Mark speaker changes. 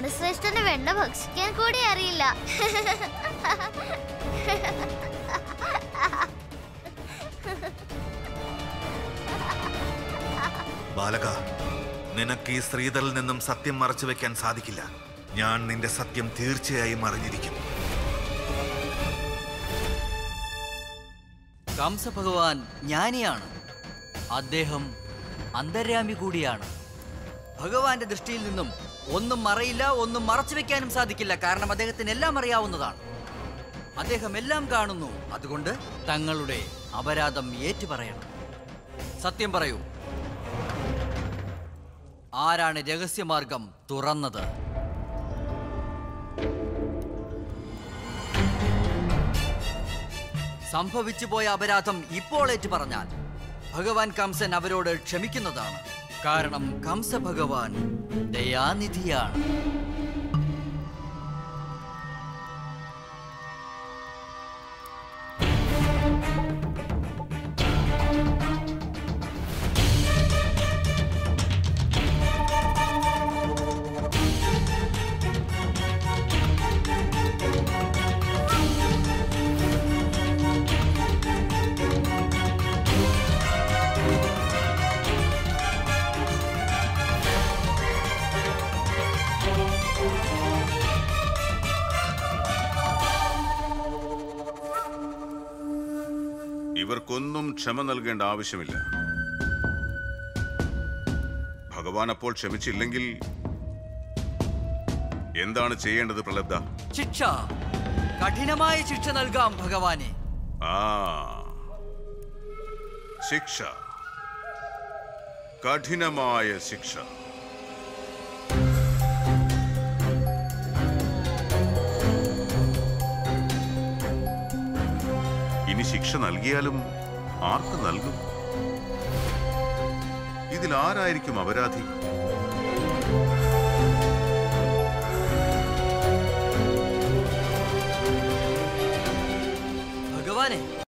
Speaker 1: വാനശ്രേഷ്ഠന് വെണ്ണ ഭക്ഷിക്കാൻ കൂടി അറിയില്ല
Speaker 2: ബാലക നിനക്ക് ഈ ശ്രീധറിൽ നിന്നും സത്യം മറച്ചു വെക്കാൻ സാധിക്കില്ല ഞാൻ നിന്റെ സത്യം തീർച്ചയായും അറിഞ്ഞിരിക്കും
Speaker 3: കംസഭഗവാൻ ജ്ഞാനിയാണ് അദ്ദേഹം അന്തര്യാമി കൂടിയാണ് ഭഗവാന്റെ ദൃഷ്ടിയിൽ നിന്നും ഒന്നും മറയില്ല ഒന്നും മറച്ചു വെക്കാനും സാധിക്കില്ല കാരണം അദ്ദേഹത്തിന് എല്ലാം അറിയാവുന്നതാണ് അദ്ദേഹം എല്ലാം കാണുന്നു അതുകൊണ്ട് തങ്ങളുടെ അപരാധം ഏറ്റുപറയണം സത്യം പറയൂ ആരാണ് രഹസ്യമാർഗം തുറന്നത് സംഭവിച്ചു പോയ അപരാധം ഇപ്പോൾ ഏറ്റു പറഞ്ഞാൽ ഭഗവാൻ കംസൻ അവരോട് ക്ഷമിക്കുന്നതാണ് കാരണം കംസ ഭഗവാൻ ദയാനിധിയാണ്
Speaker 4: ഇവർക്കൊന്നും ക്ഷമ നൽകേണ്ട ആവശ്യമില്ല ഭഗവാൻ അപ്പോൾ ക്ഷമിച്ചില്ലെങ്കിൽ എന്താണ് ചെയ്യേണ്ടത് പ്രലബ്ധ
Speaker 3: ശിക്ഷ കഠിനമായ ശിക്ഷ നൽകാം ഭഗവാനെ
Speaker 4: ആ ശിക്ഷ കഠിനമായ ശിക്ഷ ഇനി ശിക്ഷ നൽകിയാലും ആർക്ക് നൽകും ഇതിൽ ആരായിരിക്കും അപരാധി
Speaker 3: ഭഗവാനെ